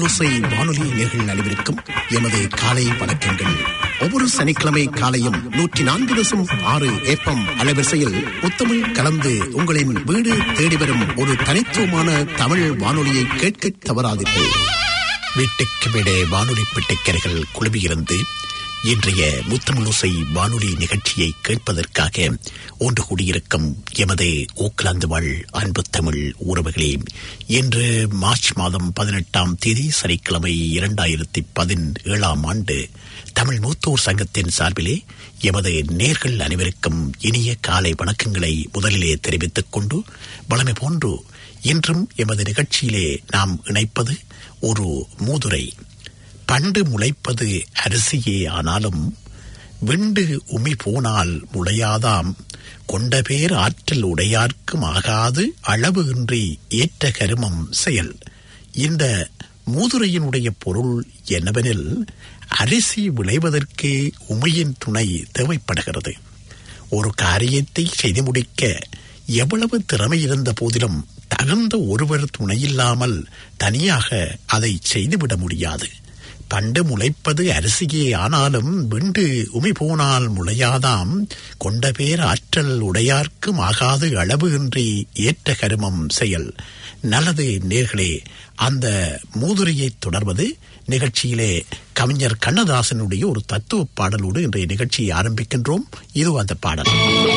தமிழோசை வானொலி நேர்கள் அனைவருக்கும் எமது காலை வணக்கங்கள் ஒவ்வொரு சனிக்கிழமை காலையும் நூற்றி நான்கு தசம் ஆறு ஏப்பம் அலைவரிசையில் முத்தமிழ் கலந்து உங்களின் வீடு தேடி வரும் ஒரு தனித்துவமான தமிழ் வானொலியை கேட்க தவறாதீர்கள் வீட்டுக்கு விட வானொலி பெட்டிக்கரைகள் குழுமியிருந்து இன்றைய முத்தமிழோசை வானொலி நிகழ்ச்சியை கேட்பதற்காக ஒன்று கூடியிருக்கும் எமது ஓக்லாந்து வாழ் அன்பு தமிழ் உறவுகளே இன்று மார்ச் மாதம் பதினெட்டாம் தேதி சனிக்கிழமை இரண்டாயிரத்தி பதினேழாம் ஆண்டு தமிழ் மூத்தோர் சங்கத்தின் சார்பிலே எமது நேர்கள் அனைவருக்கும் இனிய காலை வணக்கங்களை முதலிலே தெரிவித்துக் கொண்டு வளமை போன்று இன்றும் எமது நிகழ்ச்சியிலே நாம் இணைப்பது ஒரு மூதுரை பண்டு முளைப்பது அரிசியே ஆனாலும் விண்டு உமி போனால் முளையாதாம் கொண்ட பேர் ஆற்றல் உடையார்க்கும் ஆகாது அளவு இன்றி ஏற்ற கருமம் செயல் இந்த மூதுரையினுடைய பொருள் என்னவெனில் அரிசி விளைவதற்கு உமையின் துணை தேவைப்படுகிறது ஒரு காரியத்தை செய்து முடிக்க எவ்வளவு திறமை இருந்த போதிலும் தகுந்த ஒருவர் துணையில்லாமல் தனியாக அதை செய்துவிட முடியாது பண்டு முளைப்பது அரிசியே ஆனாலும் விண்டு உமி போனால் முளையாதாம் கொண்ட பேர் ஆற்றல் உடையார்க்கும் ஆகாது அளவு இன்றி ஏற்ற கருமம் செயல் நல்லது நேர்களே அந்த மூதுரையை தொடர்வது நிகழ்ச்சியிலே கவிஞர் கண்ணதாசனுடைய ஒரு தத்துவ பாடலோடு இன்றைய நிகழ்ச்சியை ஆரம்பிக்கின்றோம் இது அந்த பாடல்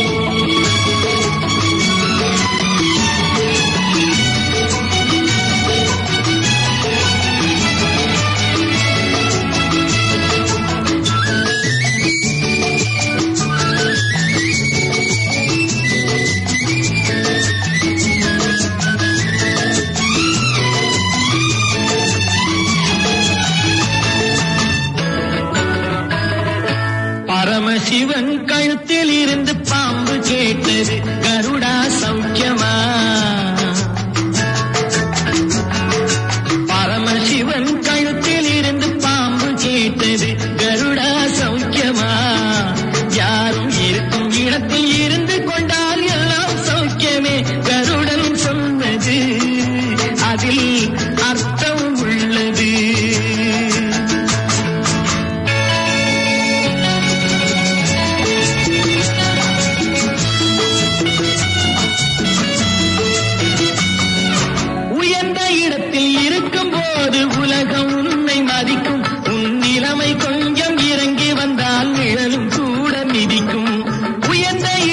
பரமசிவன் கழுத்தில் இருந்து பாம்பு கேட்டது கருடா சௌக்கியமா பரமசிவன் கழுத்தில் இருந்து பாம்பு கேட்டது கருடா சௌக்கியமா யாரும் இருக்கும் இடத்தில் இருந்து கொண்டால் எல்லாம் சௌக்கியமே கருடன் சொன்னது அதில் அர்த்தம் உள்ளது உயர்ந்த இடத்தில் இருக்கும் போது உலகம் உன்னை மதிக்கும் உன் நிலைமை கொஞ்சம் இறங்கி வந்தால் நிழலும் கூட மிதிக்கும் உயர்ந்த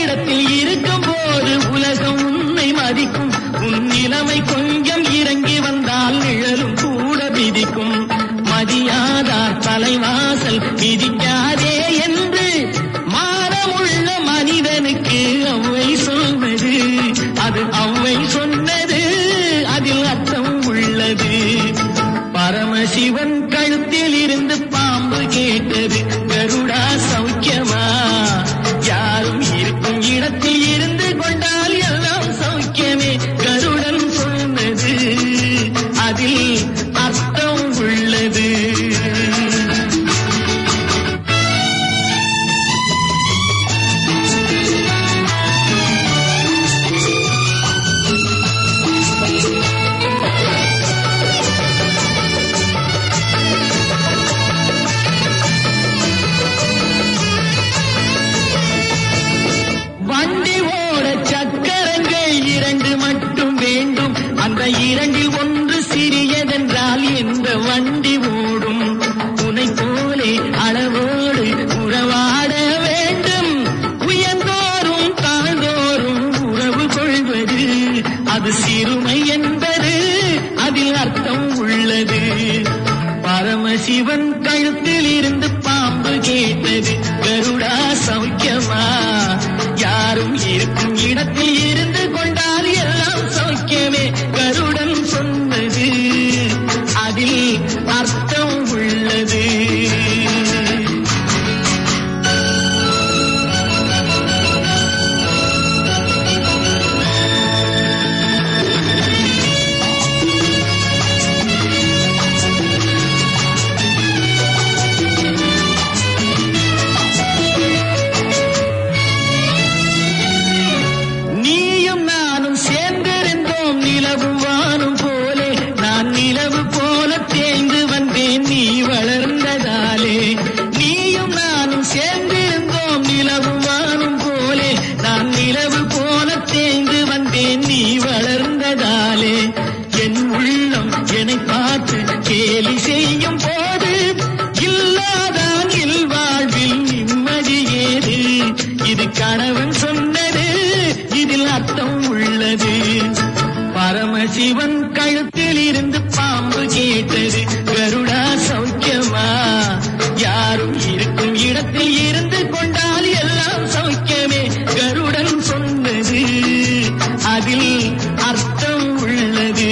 கணவன் சொன்னது இதில் அர்த்தம் உள்ளது பரமசிவன் கழுத்தில் இருந்து பாம்பு கேட்டது கருடா சௌக்கியமா யாரும் இருக்கும் இடத்தில் இருந்து கொண்டால் எல்லாம் சௌக்கியமே கருடன் சொன்னது அதில் அர்த்தம் உள்ளது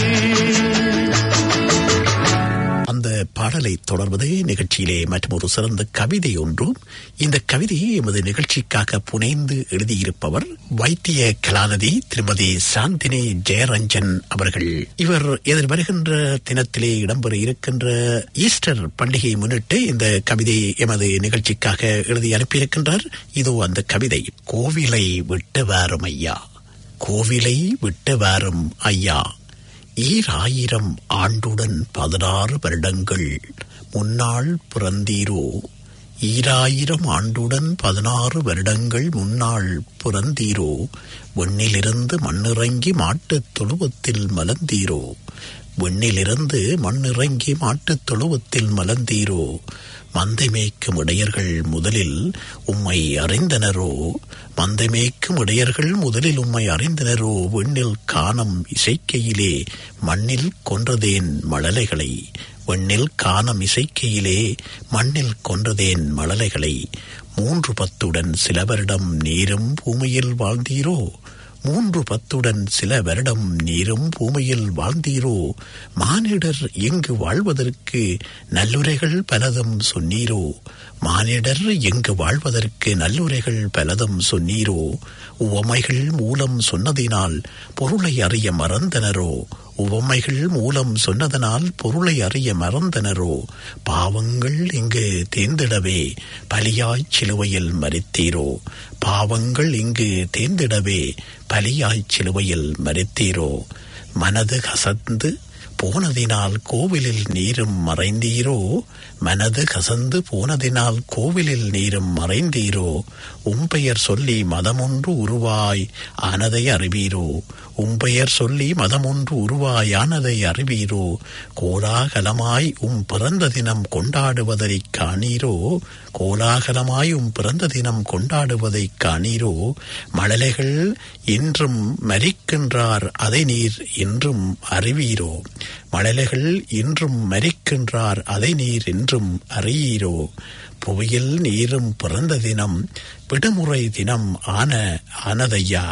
அந்த பாடலை தொடர்வது நிகழ்ச்சியிலே மற்றொரு சிறந்த கவிதை ஒன்று இந்த கவிதையை எமது நிகழ்ச்சிக்காக புனைந்து எழுதியிருப்பவர் வைத்திய கலாநிதி திருமதி சாந்தினி ஜெயரஞ்சன் அவர்கள் இவர் எதிர் வருகின்ற தினத்திலே இடம்பெற இருக்கின்ற ஈஸ்டர் பண்டிகையை முன்னிட்டு இந்த கவிதையை எமது நிகழ்ச்சிக்காக எழுதி அனுப்பியிருக்கின்றார் இதோ அந்த கவிதை கோவிலை விட்டு வாரும் ஐயா கோவிலை விட்டு வாரும் ஐயா ஈராயிரம் ஆண்டுடன் பதினாறு வருடங்கள் முன்னாள் பிறந்தீரோ ஈராயிரம் ஆண்டுடன் பதினாறு வருடங்கள் முன்னாள் பிறந்தீரோ விண்ணிலிருந்து மண்ணிறங்கி மாட்டுத் தொழுவத்தில் மலர்ந்தீரோ விண்ணிலிருந்து மண்ணிறங்கி மாட்டுத் தொழுவத்தில் மலர்ந்தீரோ மந்தை மேய்க்கும் இடையர்கள் முதலில் உம்மை அறிந்தனரோ மந்தை மேய்க்கும் இடையர்கள் முதலில் உம்மை அறிந்தனரோ விண்ணில் காணம் இசைக்கையிலே மண்ணில் கொன்றதேன் மழலைகளை விண்ணில் காணம் இசைக்கையிலே மண்ணில் கொன்றதேன் மழலைகளை மூன்று பத்துடன் சில வருடம் நீரும் பூமியில் வாழ்ந்தீரோ மூன்று பத்துடன் சில வருடம் நீரும் பூமியில் வாழ்ந்தீரோ மானிடர் எங்கு வாழ்வதற்கு நல்லுரைகள் பலதும் சொன்னீரோ மானிடர் எங்கு வாழ்வதற்கு நல்லுரைகள் பலதும் சொன்னீரோ உவமைகள் மூலம் சொன்னதினால் பொருளை அறிய மறந்தனரோ உவமைகள் மூலம் சொன்னதனால் பொருளை அறிய மறந்தனரோ பாவங்கள் இங்கு தேர்ந்திடவே பலியாய்ச் சிலுவையில் மறித்தீரோ பாவங்கள் இங்கு தேர்ந்திடவே பலியாய்ச் சிலுவையில் மறித்தீரோ மனது கசந்து போனதினால் கோவிலில் நீரும் மறைந்தீரோ மனது கசந்து போனதினால் கோவிலில் நீரும் மறைந்தீரோ உம்பெயர் சொல்லி மதமொன்று உருவாய் ஆனதை அறிவீரோ உம்பெயர் சொல்லி மதமொன்று உருவாய் ஆனதை அறிவீரோ கோலாகலமாய் உம் பிறந்த தினம் கொண்டாடுவதைக் காணீரோ கோலாகலமாய் உம் பிறந்த தினம் கொண்டாடுவதைக் காணீரோ மழலைகள் இன்றும் மரிக்கின்றார் அதை நீர் இன்றும் அறிவீரோ மழலைகள் இன்றும் மரிக்கின்றார் அதை நீர் இன்றும் அறியீரோ புவியில் நீரும் பிறந்த தினம் விடுமுறை தினம் ஆன ஆனதையா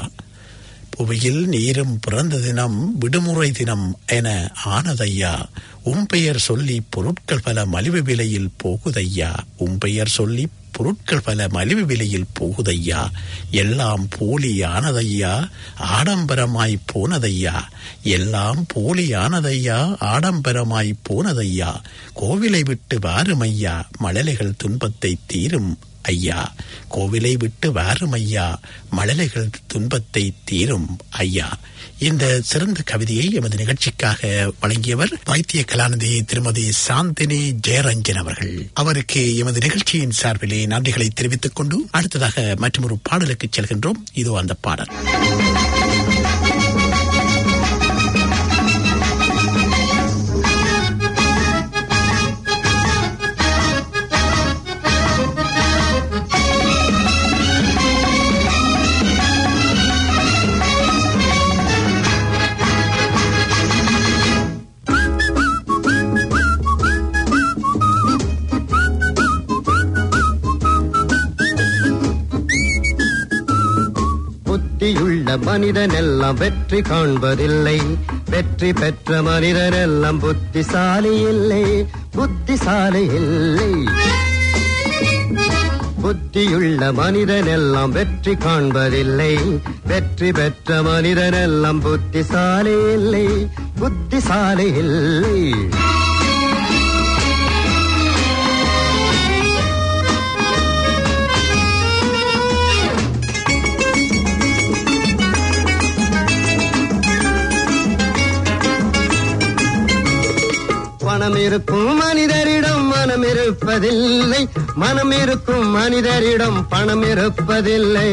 புவியில் நீரும் பிறந்த தினம் விடுமுறை தினம் என ஆனதையா உம்பெயர் சொல்லி பொருட்கள் பல மலிவு விலையில் போகுதையா உம்பெயர் சொல்லி பொருட்கள் பல மலிவு விலையில் போகுதையா எல்லாம் போலியானதையா ஆடம்பரமாய் போனதையா எல்லாம் போலியானதையா ஆடம்பரமாய் போனதையா கோவிலை விட்டு வாருமையா மழலைகள் துன்பத்தை தீரும் ஐயா கோவிலை விட்டு வாரும் ஐயா மழலைகள் துன்பத்தை தீரும் ஐயா இந்த சிறந்த கவிதையை எமது நிகழ்ச்சிக்காக வழங்கியவர் வைத்திய கலாநிதி திருமதி சாந்தினி ஜெயரஞ்சன் அவர்கள் அவருக்கு எமது நிகழ்ச்சியின் சார்பிலே நன்றிகளை தெரிவித்துக் கொண்டு அடுத்ததாக மற்றொரு பாடலுக்கு செல்கின்றோம் இதோ அந்த பாடல் புத்தியுள்ள மனிதனெல்லாம் வெற்றி காண்பதில்லை வெற்றி பெற்ற மனிதனெல்லாம் புத்திசாலி இல்லை புத்திசாலி இல்லை புத்தியுள்ள மனிதனெல்லாம் வெற்றி காண்பதில்லை வெற்றி பெற்ற மனிதனெல்லாம் புத்திசாலி இல்லை புத்திசாலி இல்லை பணம் இருக்கும் மனிதரிடம் மனம் இருப்பதில்லை மனம் இருக்கும் மனிதரிடம் பணம் இருப்பதில்லை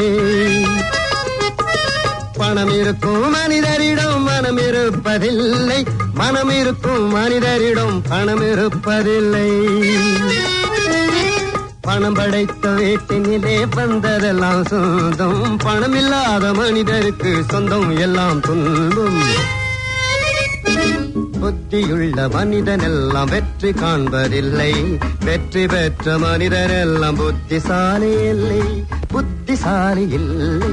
பணம் இருக்கும் மனிதரிடம் மனம் இருப்பதில்லை மனம் இருக்கும் மனிதரிடம் பணம் இருப்பதில்லை பணம் படைத்த வீட்டினிலே வந்ததெல்லாம் சொந்தம் பணம் இல்லாத மனிதருக்கு சொந்தம் எல்லாம் துன்பம் புத்தியுள்ள மனிதன் எல்லாம் வெற்றி காண்பதில்லை வெற்றி பெற்ற மனிதன் எல்லாம் புத்திசாலி இல்லை புத்திசாலி இல்லை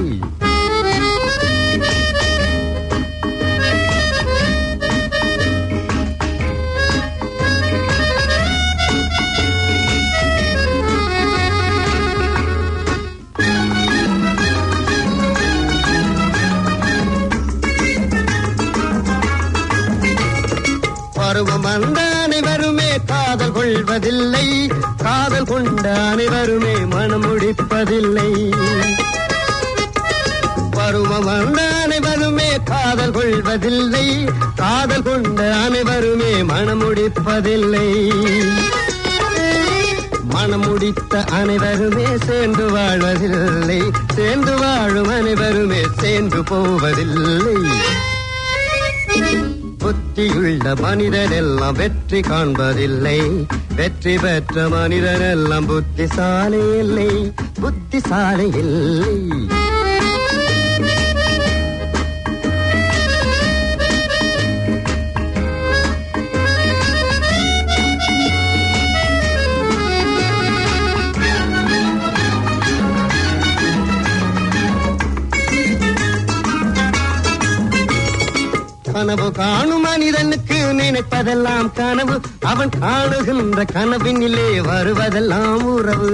பருவம் வந்த அனைவருமே காதல் கொள்வதில்லை காதல் கொண்ட அனைவருமே மனம் முடிப்பதில்லை பருவம் வந்த அனைவருமே காதல் கொள்வதில்லை காதல் கொண்ட அனைவருமே மனம் முடிப்பதில்லை மனம் முடித்த அனைவருமே சேர்ந்து வாழ்வதில்லை சேர்ந்து வாழும் அனைவருமே சேர்ந்து போவதில்லை புத்தியுள்ள மனிதன் எல்லாம் வெற்றி காண்பதில்லை வெற்றி பெற்ற மனிதன் எல்லாம் புத்திசாலி இல்லை புத்திசாலி இல்லை கனவு காணும் மனிதனுக்கு நினைப்பதெல்லாம் கனவு அவன் காணுகின்ற கனவினிலே வருவதெல்லாம் உறவு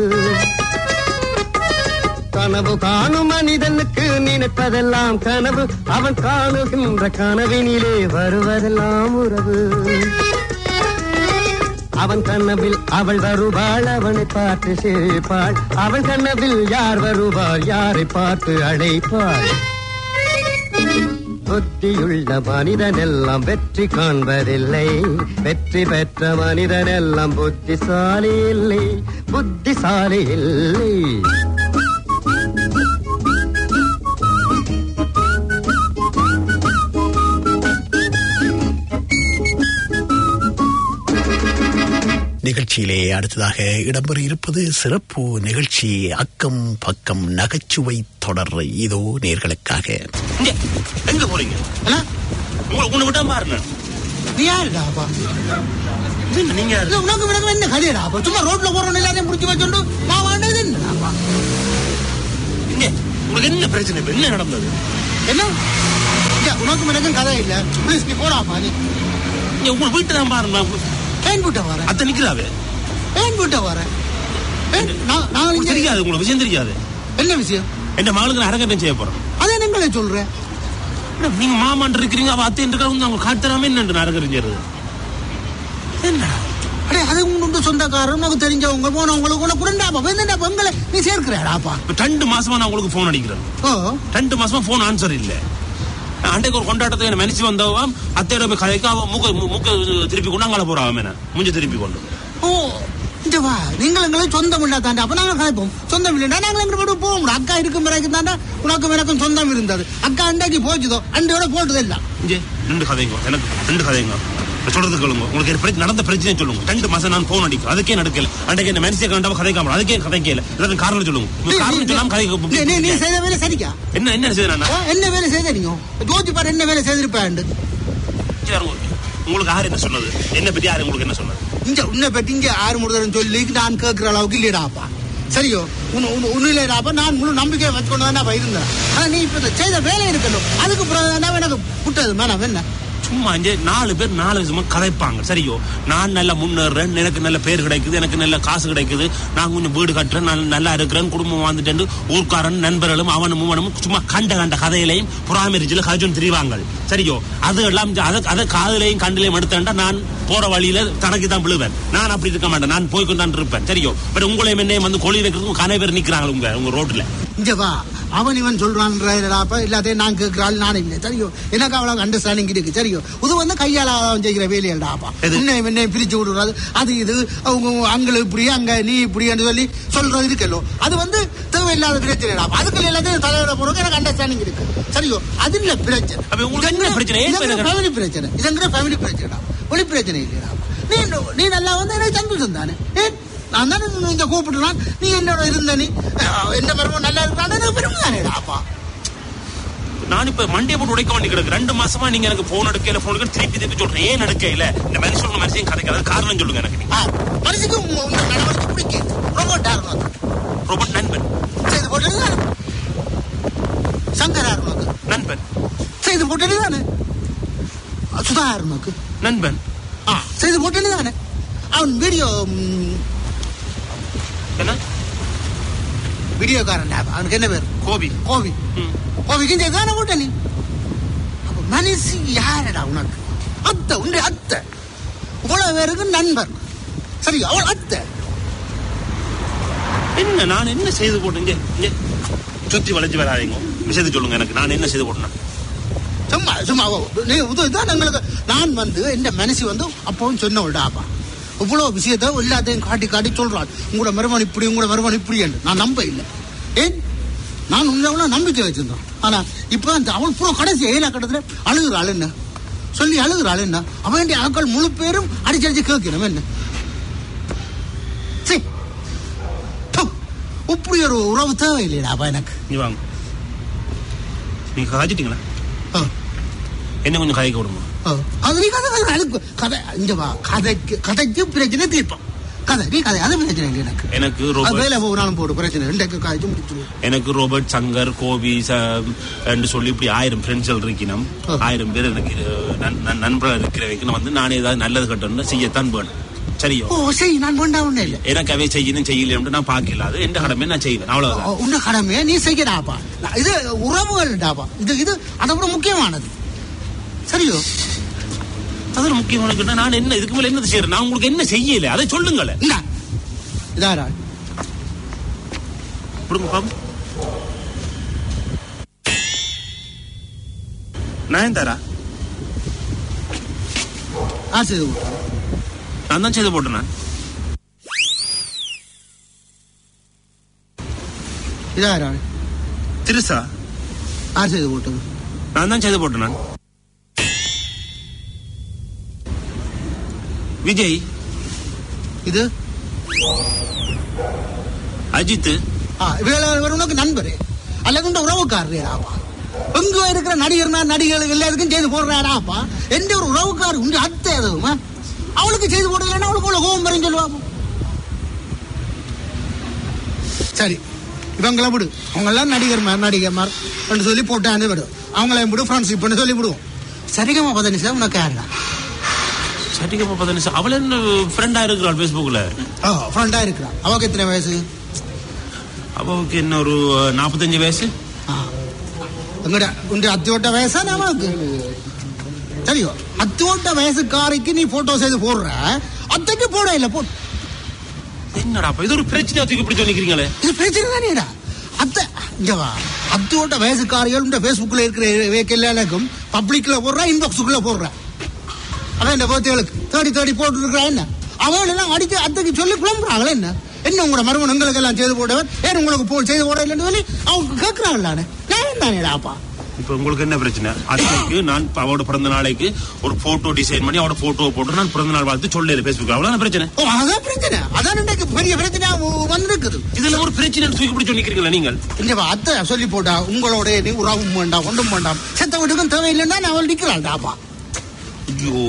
கனவு காணும் மனிதனுக்கு நினைப்பதெல்லாம் கனவு அவன் காணுகின்ற கனவினிலே வருவதெல்லாம் உறவு அவன் கனவில் அவள் வருவாள் அவனை பார்த்து சிரிப்பாள் அவன் கனவில் யார் வருவாள் யாரை பார்த்து அழைப்பாள் புத்தியுள்ள மனிதன் எல்லாம் வெற்றி காண்பதில்லை வெற்றி பெற்ற மனிதன் எல்லாம் புத்திசாலி இல்லை புத்திசாலி இல்லை நிகழ்ச்சியிலே அடுத்ததாக இடம்பெற இருப்பது சிறப்பு நிகழ்ச்சி அக்கம் பக்கம் நகைச்சுவை தொடர் இதோ நேர்களுக்காக இங்க, எங்க போறீங்க உங்களை உன்னை விட்டா பாருங்க நீ யாருடாப்பா நீங்க யாரு? இல்ல உனக்கு உனக்கு என்ன கதையடாப்பா சும்மா ரோட்ல போறோம் எல்லாரையும் முடிச்சு வச்சுண்டு நான் வாண்டது என்னடாப்பா இங்க, உங்களுக்கு என்ன பிரச்சனை இப்ப என்ன நடந்தது என்ன இல்ல, உனக்கு எனக்கும் கதை இல்ல ப்ளீஸ் நீ போடாப்பா நீ இங்க உங்களை வீட்டு தான் பாருங்க ஏன் விட்ட வர அத்தை நிக்கிறாவே ஏன் விட்ட வர ஏன், நான் நான் உங்களுக்கு இங்க- தெரியாது உங்களுக்கு விஷயம் தெரியாது என்ன விஷயம் என் மகளுக்கு நான் அரங்கட்டம் செய்ய போறேன் அதை நீங்களே சொல்றேன் மேடம், நீங்க மாமான் இருக்கிறீங்க அவ அத்தை இருக்கிறவங்க அவங்க காட்டுறாம என்ன அரங்கறிஞர் என்ன அடே அது உங்க சொந்தக்காரர் உனக்கு தெரிஞ்சவங்க போனவங்களுக்கு உனக்கு குடண்டாப்பா வெந்தாப்பா எங்களை நீ சேர்க்கிறாடாப்பா இப்ப ரெண்டு மாசமா நான் உங்களுக்கு போன் அடிக்கிறேன் ஓ ரெண்டு மாசமா போன் ஆன்சர் இல்ல அன்றைக்கு ஒரு கொண்டாட்டத்தை என்ன மனுஷி வந்தவ அத்தையோட போய் கதைக்க அவ மூக்க மூக்க திருப்பி கொண்டு அங்கால போறா அவன் முஞ்ச திருப்பி கொண்டு ஓ இந்த வா நீங்கள் எங்களை சொந்தம் இல்லா தாண்டா அப்ப நாங்க கலைப்போம் சொந்தம் இல்லைன்னா நாங்கள் எங்க போட்டு போக முடியும் அக்கா இருக்கும் பிறகு தாண்டா உனக்கும் எனக்கும் சொந்தம் இருந்தது அக்கா அண்டைக்கு போச்சுதோ அண்டையோட போட்டது எல்லாம் இங்கே ரெண்டு கதைங்க எனக்கு ரெண்டு கதைங்க நான் சொல்றது கேளுங்க உங்களுக்கு ஒரு பிரச்சனை நடந்த பிரச்சனை சொல்லுங்க ரெண்டு மாசம் நான் போன் அடிக்கும் அதுக்கே நடக்கல அன்றைக்கு என்ன மனுஷிய கண்டாம கதைக்காம அதுக்கே கதைக்கல ஏதாவது காரணம் சொல்லுங்க நீ- உங்க காரணம் சொல்லாம நீ- நீ- நீ கதைக்க செய்த வேலை சரிக்கா என்ன என்ன செய்ய நான் ஆ, என்ன வேலை செய்த நீங்க ஜோதி பாரு என்ன வேலை செய்திருப்பாண்டு உங்களுக்கு யார் என்ன சொன்னது என்ன பத்தி யார் உங்களுக்கு என்ன சொன்னது இங்க உன்னை பற்றி இங்க ஆறு முருதன் சொல்லி நான் கேட்கிற அளவுக்கு இல்லைடாப்பா சரியோ உன்னிலேடாப்பா நான் முழு நம்பிக்கையை வச்சுக்கொண்டு தானே இருந்தேன் ஆனா நீ இப்ப இந்த செய்த வேலை இருக்கணும் அதுக்கு பிறகு தானே எனக்கு புட்டது மேடம் என்ன சும்மா இங்கே நாலு பேர் நாலு விதமா கதைப்பாங்க சரியோ நான் நல்லா முன்னேறேன் எனக்கு நல்ல பேர் கிடைக்குது எனக்கு நல்ல காசு கிடைக்குது நான் கொஞ்சம் வீடு கட்டுறேன் நான் நல்லா இருக்கிறேன் குடும்பம் வாழ்ந்துட்டு ஊர்க்காரன் நண்பர்களும் அவனும் அவனும் சும்மா கண்ட கண்ட கதையிலையும் புறாமரிச்சில கஜன் திரிவாங்க சரியோ அது எல்லாம் அதை அதை காதலையும் கண்டிலையும் எடுத்தேன்டா நான் போற வழியில தனக்கு தான் விழுவேன் நான் அப்படி இருக்க மாட்டேன் நான் போய் கொண்டு இருப்பேன் சரியோ பட் உங்களையும் என்னையும் வந்து கொழி வைக்கிறதுக்கு கனை பேர் நிக்கிறாங்க உங்க உங்க ரோட்ல இங்க வா அவன் இவன் சொல்றான்றாப்ப எல்லாத்தையும் நான் கேட்கிறாள் நானும் இல்லை சரியோ எனக்கு அவ்வளவு அண்டர்ஸ்டாண்டிங் இருக்கு சரியோ இது வந்து கையால அவன் செய்கிற வேலையல்டாப்பா எது? உன்னை என்னை பிரிச்சு விடுறது அது இது அவங்க அங்க இப்படி அங்க நீ இப்படின்னு சொல்லி சொல்றது இருக்கല്ലോ அது வந்து தேவையில்லாத பிரச்சனைடாப்பா அதுக்கு எல்லாத்தையும் தலைவர போறதுக்கு எனக்கு அண்டர்ஸ்டாண்டிங் இருக்கு சரியோ அது இல்ல பிரச்சனை அப்ப உங்களுக்கு என்ன பிரச்சனை? ஏன் பிரச்சனை? ஃபேமிலி பிரச்சனை இதுங்கிற ஃபேமிலி பிரச்சனை ஒளி பிரச்சனை இல்லையா நீ நீ நல்லா வந்து எனக்கு சந்தோஷம் தானே ஏன் நான் தானே உன்னை இங்க கூப்பிடுறான் நீ என்னோட இருந்த நீ அஹ், என்ன மருமகன் நல்லா இருக்கிறான் எனக்கு பெருமை தானேடா அப்பா நான் இப்ப மண்டே போட்டு உடைக்க வேண்டி கிடக்கு ரெண்டு மாசமா நீங்க எனக்கு போன் எடுக்கல போன் எடுக்க திருப்பி திருப்பி சொல்றேன் ஏன் எடுக்கல இந்த மனுஷன் மனுஷன் கதைக்காத காரணம் சொல்லுங்க எனக்கு ஆ, மனுஷனுக்கு உங்க உங்க நடவடிக்கை பிடிக்கும் ரோபோட்டா இருக்கணும் ரோபோட் நண்பன் செய்து போட்டது தானே சங்கரா இருக்கணும் நண்பன் செய்து போட்டது தானே சுதா இருக்கணும் நண்பன் ஆ செய்து போட்டது தானே அவன் வீடியோ ம், என்ன வீடியோக்காரன் அவனுக்கு என்ன பேர் கோபி கோவி ம். கோவிக்கு இந்த தானே போட்ட நீ அப்ப மனசு யாரடா உனக்கு அத்தை உண்டு அத்தை இவ்வளவு பேருக்கு நண்பர் சரி அவள் அத்தை என்ன நான் என்ன செய்து போட்டேன் இங்க இங்க சுத்தி வளைச்சு வராதீங்க விஷயத்தை சொல்லுங்க எனக்கு நான் என்ன செய்து போட்டேன் சும்மா சும்மா ஓ, நீ இதுதான் எங்களுக்கு நான் வந்து என் மனசு வந்து அப்பவும் சொன்னவள்டாப்பா இவ்வளவு விஷயத்த எல்லாத்தையும் காட்டி காட்டி சொல்றாள் உங்களோட மருமன் இப்படி உங்களோட மருமன் இப்படி என்று நான் நம்ப இல்லை ஏன் நான் உங்களை நம்பிக்கை வச்சிருந்தோம் ஆனா இப்ப அந்த அவள் பூரா கடைசி ஏழா கட்டத்துல அழுகுறாள் என்ன சொல்லி அழுகுறாள் என்ன அவன் ஆட்கள் முழு பேரும் அடிச்சு அடிச்சு கேட்கணும் என்ன சீ. ப்பு. இப்படி ஒரு உறவு தேவையில்லைடா அப்ப எனக்கு நீ வாங்க நீங்க காய்ச்சிட்டீங்களா ஆ. என்ன கொஞ்சம் காய்க்க விடுங்க ஆ. அது நீ கதை கதை அதுக்கு கதை இங்க வா கதைக்கு கதைக்கு பிரச்சனை தீர்ப்போம் கதை நீ கதை அது பிரச்சனை இல்லை எனக்கு எனக்கு அது ரோபோட் வேலை போனாலும் போடு பிரச்சனை ரெண்டுக்கு காய்ச்சி முடிச்சிடுவோம் எனக்கு ரோபர்ட் சங்கர் கோபி ச- என்று சொல்லி இப்படி ஆயிரம் ஃப்ரெண்ட்ஸ்கள் இருக்கணும் ஆ. ஆயிரம் பேர் எனக்கு அஹ், நண்- நண்- நண்பர்கள் இருக்கிறவைக்கு வந்து நானே ஏதாவது நல்லது கட்டணும் செய்யத்தான் வேணும் சரியோ ஓ சரி நான் வேண்டாம் ஒண்ணு இல்லை எனக்கு அவை செய்யணும் செய்யல நான் பார்க்கல அது எந்த கடமை நான் செய்வேன் அவ்வளவுதான் உன்ன கடமையை நீ செய்யடாப்பா நான் இது உறவுகள்டாப்பா இது இது அதை விட முக்கியமானது சரியோ அது ஒரு முக்கியமான கேட்டா நான் என்ன இதுக்கு மேல என்ன செய்யறேன் நான் உங்களுக்கு என்ன செய்யல அதை சொல்லுங்களேன் இந்தா இதாரா கொடுங்க பாப்போம் நான் தரா ஆ செய்து கொடு. நான் தான் செய்து போட்டேன் நான் இதாரா திருசா ஆ செய்து போட்டது நான் தான் செய்து போட்டேன் நான் விஜய் இது அஜித் ஆ இவங்க உனக்கு நண்பரு அல்லது உண்ட உறவுக்காரரேடாப்பா எங்க இருக்கிற நடிகர்னா நடிகர்கள் எல்லாத்துக்கும் செய்து போடுறாடாப்பா எந்த ஒரு உறவுக்காரர் உங்க அத்தை எதுவுமா அவளுக்கு செய்து போடலன்னா அவளுக்கு அவ்வளவு கோபம் வரும் சொல்லுவாப்பா சரி இவங்கள விடு அவங்க எல்லாம் நடிகர்மார் நடிகர்மார் என்று சொல்லி போட்டான்னு விடு அவங்களையும் விடு ஃப்ரெண்ட்ஷிப் பண்ணி சொல்லி விடுவோம் சரிகமா பதினஞ்சு உனக்கு யாருடா சரிகப்பா பதினஞ்சு அவள் என்ன ஃப்ரெண்டா இருக்கிறாள் ஃபேஸ்புக்ல ஓ ஃப்ரெண்டா இருக்கிறா அவக்கு எத்தனை வயசு அவளுக்கு என்ன ஒரு நாற்பத்தஞ்சு வயசு ஆ. எங்கட உங்க அத்தியோட்ட வயசா நமக்கு சரியோ அத்தியோட்ட வயசுக்காரிக்கு நீ போட்டோ செய்து போடுற அத்தைக்கு போட இல்ல போ என்னடா அப்ப இது ஒரு பிரச்சனை தூக்கி இப்படி சொல்லிக்கிறீங்களே இது பிரச்சனை தானேடா அத்தை இங்க வா அத்தியோட்ட வயசுக்காரிகள் இந்த ஃபேஸ்புக்ல இருக்கிற வேக்கெல்லாம் பப்ளிக்ல போடுறா இன்பாக்ஸுக்குள்ள போடுறா அவன் இந்த பர்த்டேகளுக்கு தேடி தேடி போட்டு இருக்கிறா என்ன அவள் எல்லாம் அடிச்சு அத்தைக்கு சொல்லி குழம்புறாங்களே என்ன என்ன உங்களோட மருமன் உங்களுக்கு எல்லாம் செய்து போட்டவர் ஏன் உங்களுக்கு போ செய்து போட இல்லைன்னு சொல்லி அவங்க கேட்கறாங்களானே நான் தானேடா அப்பா இப்ப உங்களுக்கு என்ன பிரச்சனை அத்தைக்கு நான் இப்ப அவரோட பிறந்த நாளைக்கு ஒரு போட்டோ டிசைன் பண்ணி அவரோட போட்டோ போட்டு நான் பிறந்த நாள் வாழ்த்து சொல்லல ஃபேஸ்புக் அவ்வளவு பிரச்சனை ஓ அதான் பிரச்சனை அதான் இன்றைக்கு பெரிய பிரச்சனையா வ- வந்திருக்குது இதுல ஒரு பிரச்சனை தூக்கி இப்படி சொல்லிக்கிறீங்களா நீங்கள் இந்த அத்தை சொல்லி போட்டா உங்களோட நீ உறவும் வேண்டாம் ஒன்றும் வேண்டாம் செத்த வீட்டுக்கும் தேவையில்லைன்னா நான் அவள் நிற்கிறாள்டாப்பா ஐயோ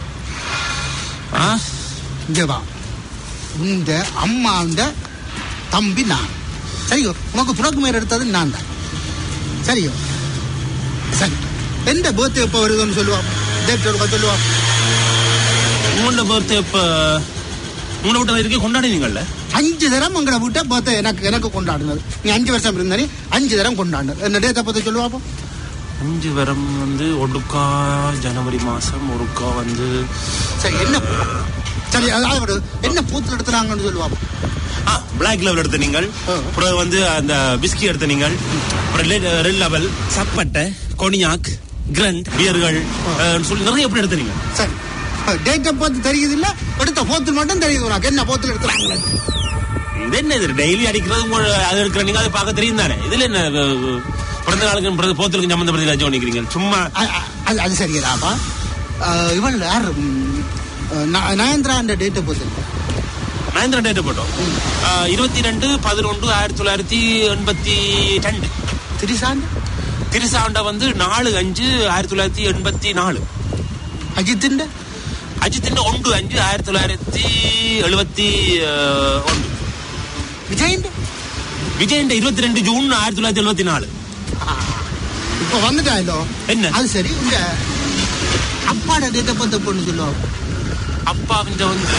ஆ இங்க வா உங்க அம்மாண்ட தம்பி நான் சரியோ உனக்கு புறக்கு மேல எடுத்தது நான் தான் சரியோ சரி எந்த பர்த்டே எப்போ வருதுன்னு சொல்லுவா டேட் சொல்லுவா உங்களோட பர்த்டே இப்ப உங்களோட வீட்டுல இருக்க கொண்டாடினீங்கல்ல அஞ்சு தரம் உங்களை விட்ட பர்த்டே எனக்கு எனக்கு கொண்டாடுனது நீ அஞ்சு வருஷம் இருந்த நீ அஞ்சு தரம் கொண்டாடுனது என்ன டேட்டை பத்தி சொல்லுவாப்போ அஞ்சு வரம் வந்து ஒடுக்கா ஜனவரி மாசம் ஒருக்கா வந்து சரி என்ன பூ? சரி அதாவது விடு. என்ன பூத்துல எடுத்துறாங்கன்னு சொல்லுவாப்போ ஆ பிளாக் லெவல் எடுத்த நீங்கள் ஆ. அப்புறம் வந்து அந்த பிஸ்கி எடுத்த நீங்கள் அப்புறம் ரெட் லெவல் சப்பட்டை கொனியாக் கிரண்ட் பியர்கள் சொல்லி நிறைய எப்படி எடுத்த நீங்க சரி டேட்டை பார்த்து தெரியுது இல்ல எடுத்த போத்தில் மட்டும் தெரியுது உனக்கு என்ன போத்தில் எடுத்துறாங்க இது என்ன இது டெய்லி அடிக்கிறது உங்க அது எடுக்கிற நீங்க அதை பார்க்க தெரியும் தானே இதுல என்ன அஹ், பிறந்த நாளுக்கு பிறந்த போத்தலுக்கு சம்பந்தப்படுத்தி ஏதாச்சும் பண்ணிக்கிறீங்க சும்மா அது அது சரியாப்பா இவள் யார் ம், ந- நயன்தரா அந்த டேட்டை பார்த்து மகேந்திரன் டேட் போட்டோம் இருபத்தி ரெண்டு பதினொன்று ஆயிரத்தி தொள்ளாயிரத்தி எண்பத்தி ரெண்டு திரிசாண்டு திருசாண்ட வந்து நாலு அஞ்சு ஆயிரத்தி தொள்ளாயிரத்தி எண்பத்தி நாலு அஜித்தின் அஜித்தின் ஒன்று அஞ்சு ஆயிரத்தி தொள்ளாயிரத்தி எழுபத்தி ஒன்று விஜயின் விஜயன் இருபத்தி ரெண்டு ஜூன் ஆயிரத்தி தொள்ளாயிரத்தி எழுபத்தி நாலு இப்ப வந்துட்டாயிலோ என்ன? அது சரி இந்த அப்பாட டேட்டை பத்த பொண்ணு சொல்லுவோம் அப்பாவின்ற வந்து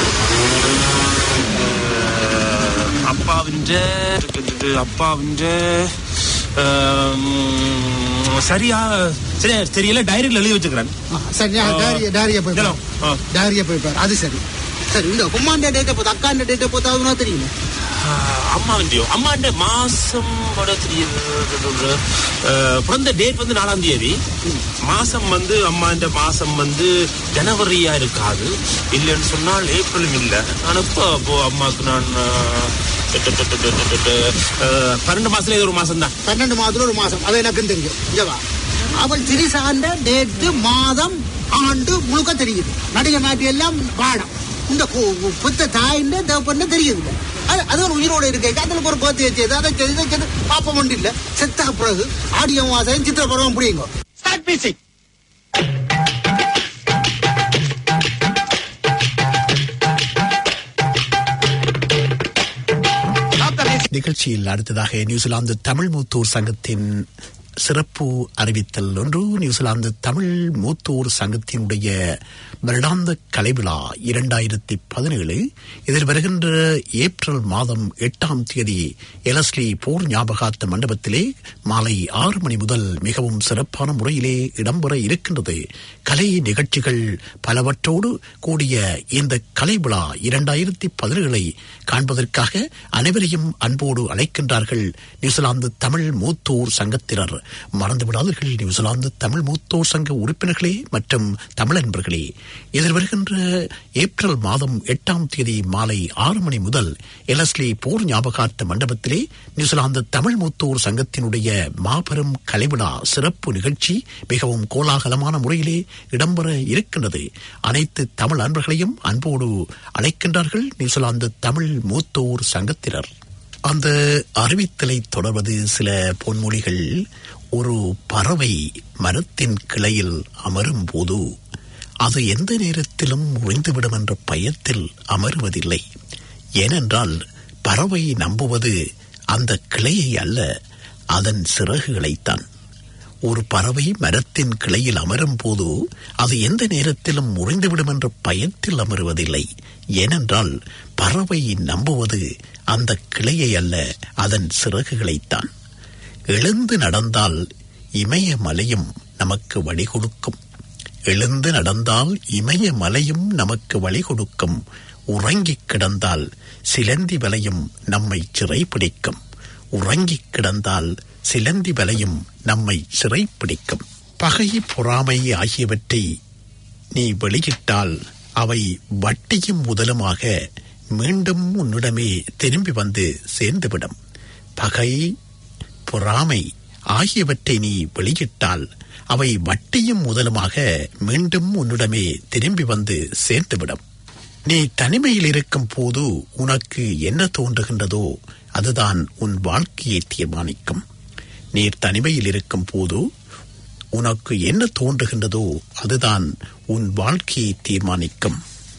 அஹ், அப்பாவின்ற அப்பாவின்ற அஹ், சரியா சரியா தெரியல டைரியில் எழுதி வச்சுக்கிறேன் சரி நான் டாரிய டாரிய போய் இதோ, ஆ. டாரிய போய் பாரு அது சரி சரி இந்த கும்மாண்ட டேட்டை பார்த்து அக்காண்ட டேட்டை பார்த்து அதுனா தெரியுமா அம்மாவின்டையோ அம்மாண்ட மாசம் கூட தெரியுது அஹ், பிறந்த டேட் வந்து நாலாம் தேதி மாசம் வந்து அம்மாண்ட மாசம் வந்து ஜனவரியா இருக்காது இல்லைன்னு சொன்னால் ஏப்ரலும் இல்லை ஆனால் இப்போ அப்போ அம்மாவுக்கு நான் அஹ், ட- ட- ட- ட- ட- ட- அஹ், பன்னெண்டு மாசத்துல இது ஒரு மாசம் தான் பன்னெண்டு மாதத்துல ஒரு மாசம் அது எனக்கும் தெரியும் இங்கவா அவள் திரிசாண்ட டேட்டு மாதம் ஆண்டு முழுக்க தெரியுது நடிகை நாட்டி எல்லாம் பாடம் இந்த கு- கு- புத்த தாயின்னு தேவைப்பண்ண தெரியுது அது அது ஒரு உயிரோட இருக்கு அதில் ஒரு கோத்தி வச்சது அதை செய்து இதை செய்து பாப்பம் ஒன்று இல்லை செத்தா பிறகு ஆடியோ வாசகம் சித்திர பருவம் புரியுங்க ஸ்டார்ட் மியூசிக் நிகழ்ச்சியில் அடுத்ததாக நியூசிலாந்து தமிழ் மூத்தோர் சங்கத்தின் சிறப்பு அறிவித்தல் ஒன்று நியூசிலாந்து தமிழ் மூத்தோர் சங்கத்தினுடைய வருடாந்த கலைவிழா இரண்டாயிரத்தி பதினேழு இதில் வருகின்ற ஏப்ரல் மாதம் எட்டாம் தேதி எலஸ்லி போர் ஞாபகார்த்த மண்டபத்திலே மாலை ஆறு மணி முதல் மிகவும் சிறப்பான முறையிலே இடம்பெற இருக்கின்றது கலை நிகழ்ச்சிகள் பலவற்றோடு கூடிய இந்த கலை விழா இரண்டாயிரத்தி பதினேழை காண்பதற்காக அனைவரையும் அன்போடு அழைக்கின்றார்கள் நியூசிலாந்து தமிழ் மூத்தோர் சங்கத்தினர் மறந்துவிடாதீர்கள் நியூசிலாந்து தமிழ் மூத்தோர் சங்க உறுப்பினர்களே மற்றும் தமிழன்பர்களே இதில் வருகின்ற ஏப்ரல் மாதம் எட்டாம் தேதி மாலை ஆறு மணி முதல் எலஸ்லி போர் ஞாபகார்த்த மண்டபத்திலே நியூசிலாந்து தமிழ் மூத்தோர் சங்கத்தினுடைய மாபெரும் கலைவிழா சிறப்பு நிகழ்ச்சி மிகவும் கோலாகலமான முறையிலே இடம்பெற இருக்கின்றது அனைத்து தமிழ் அன்பர்களையும் அன்போடு அழைக்கின்றார்கள் நியூசிலாந்து தமிழ் மூத்தோர் சங்கத்தினர் அந்த அறிவித்தலை தொடர்வது சில பொன்மொழிகள் ஒரு பறவை மரத்தின் கிளையில் அமரும் போது அது எந்த நேரத்திலும் உறைந்துவிடும் என்ற பயத்தில் அமருவதில்லை ஏனென்றால் பறவை நம்புவது அந்த கிளையை அல்ல அதன் சிறகுகளைத்தான் ஒரு பறவை மரத்தின் கிளையில் அமரும் போது அது எந்த நேரத்திலும் முறிந்துவிடும் என்ற பயத்தில் அமருவதில்லை ஏனென்றால் பறவை நம்புவது அந்த கிளையை அல்ல அதன் சிறகுகளைத்தான் எழுந்து நடந்தால் இமய மலையும் நமக்கு வழி கொடுக்கும் எழுந்து நடந்தால் இமய மலையும் நமக்கு வழி கொடுக்கும் உறங்கிக் கிடந்தால் சிலந்தி வலையும் நம்மை சிறைப்பிடிக்கும் உறங்கிக் கிடந்தால் சிலந்தி வலையும் நம்மை சிறைப்பிடிக்கும் பகை பொறாமை ஆகியவற்றை நீ வெளியிட்டால் அவை வட்டியும் முதலுமாக மீண்டும் உன்னிடமே திரும்பி வந்து சேர்ந்துவிடும் பகை பொறாமை ஆகியவற்றை நீ வெளியிட்டால் அவை வட்டியும் முதலுமாக மீண்டும் உன்னிடமே திரும்பி வந்து சேர்ந்துவிடும் நீ தனிமையில் இருக்கும் போது உனக்கு என்ன தோன்றுகின்றதோ அதுதான் உன் வாழ்க்கையை தீர்மானிக்கும் நீர் தனிமையில் இருக்கும் போது உனக்கு என்ன தோன்றுகின்றதோ அதுதான் உன் வாழ்க்கையை தீர்மானிக்கும்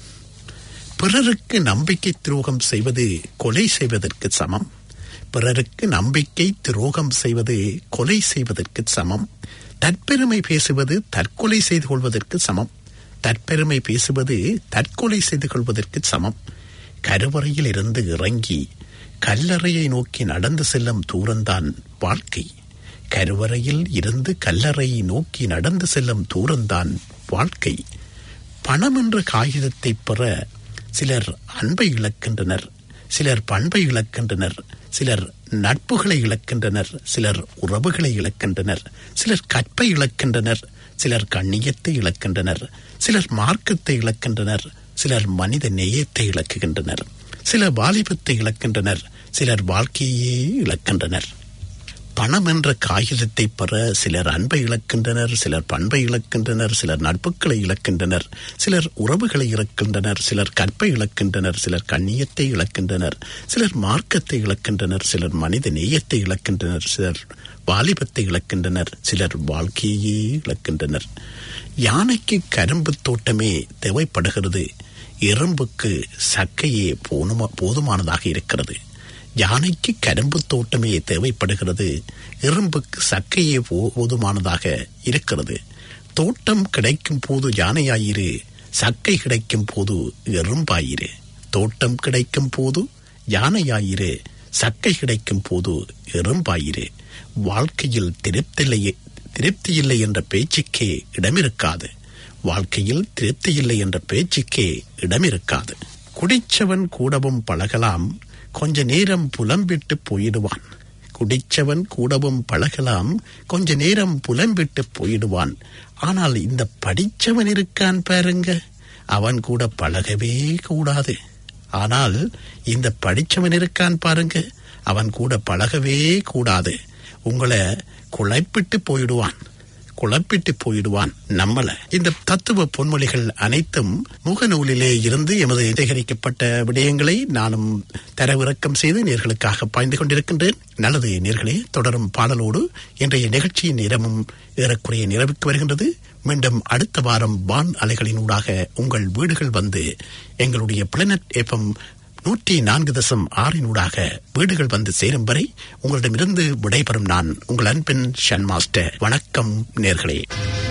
பிறருக்கு நம்பிக்கை துரோகம் செய்வது கொலை செய்வதற்கு சமம் பிறருக்கு நம்பிக்கை துரோகம் செய்வது கொலை செய்வதற்கு சமம் தற்பெருமை பேசுவது தற்கொலை செய்து கொள்வதற்கு சமம் தற்பெருமை பேசுவது தற்கொலை செய்து கொள்வதற்கு சமம் கருவறையில் இருந்து இறங்கி கல்லறையை நோக்கி நடந்து செல்லும் தூரம்தான் வாழ்க்கை கருவறையில் இருந்து கல்லறையை நோக்கி நடந்து செல்லும் தூரம்தான் வாழ்க்கை பணம் என்ற காகிதத்தை பெற சிலர் அன்பை இழக்கின்றனர் சிலர் பண்பை இழக்கின்றனர் சிலர் நட்புகளை இழக்கின்றனர் சிலர் உறவுகளை இழக்கின்றனர் சிலர் கற்பை இழக்கின்றனர் சிலர் கண்ணியத்தை இழக்கின்றனர் சிலர் மார்க்கத்தை இழக்கின்றனர் சிலர் மனித நேயத்தை இழக்குகின்றனர் சிலர் வாலிபத்தை இழக்கின்றனர் சிலர் வாழ்க்கையே இழக்கின்றனர் பணம் என்ற காகிதத்தை பெற சிலர் அன்பை இழக்கின்றனர் சிலர் பண்பை இழக்கின்றனர் சிலர் நட்புகளை இழக்கின்றனர் சிலர் உறவுகளை இழக்கின்றனர் சிலர் கற்பை இழக்கின்றனர் சிலர் கண்ணியத்தை இழக்கின்றனர் சிலர் மார்க்கத்தை இழக்கின்றனர் சிலர் மனித நேயத்தை இழக்கின்றனர் சிலர் வாலிபத்தை இழக்கின்றனர் சிலர் வாழ்க்கையே இழக்கின்றனர் யானைக்கு கரும்பு தோட்டமே தேவைப்படுகிறது எறும்புக்கு சக்கையே போனுமா போதுமானதாக இருக்கிறது யானைக்கு கரும்பு தோட்டமே தேவைப்படுகிறது எறும்புக்கு சக்கையே போ- போதுமானதாக இருக்கிறது தோட்டம் கிடைக்கும் போது யானையாயிரு சக்கை கிடைக்கும் போது எறும்பாயிரு தோட்டம் கிடைக்கும் போது யானையாயிரு சக்கை கிடைக்கும் போது எறும்பாயிரு வாழ்க்கையில் திருப்தில்லை திருப்தியில்லை என்ற பேச்சுக்கே இடமிருக்காது வாழ்க்கையில் திருப்தியில்லை என்ற பேச்சுக்கே இடமிருக்காது குடிச்சவன் கூடவும் பழகலாம் கொஞ்ச நேரம் புலம்பிட்டு போயிடுவான் குடிச்சவன் கூடவும் பழகலாம் கொஞ்ச நேரம் புலம்பிட்டு போயிடுவான் ஆனால் இந்த படிச்சவன் இருக்கான் பாருங்க அவன் கூட பழகவே கூடாது ஆனால் இந்த படிச்சவன் இருக்கான் பாருங்க அவன் கூட பழகவே கூடாது உங்களை குழப்பிட்டு போயிடுவான் குழப்பிட்டு போயிடுவான் நம்மள இந்த தத்துவ பொன்மொழிகள் அனைத்தும் முகநூலிலே இருந்து எமது சேகரிக்கப்பட்ட விடயங்களை நானும் தரவிறக்கம் செய்து நேர்களுக்காக பாய்ந்து கொண்டிருக்கின்றேன் நல்லது நேர்களே தொடரும் பாடலோடு இன்றைய நிகழ்ச்சியின் நேரமும் ஏறக்குறைய நிறைவுக்கு வருகின்றது மீண்டும் அடுத்த வாரம் வான் அலைகளினூடாக உங்கள் வீடுகள் வந்து எங்களுடைய பிளானட் எஃப்எம் நூற்றி நான்கு தசம் ஆறினூடாக வீடுகள் வந்து சேரும் வரை உங்களிடமிருந்து விடைபெறும் நான் உங்கள் அன்பின் ஷன் மாஸ்டர் வணக்கம் நேர்களே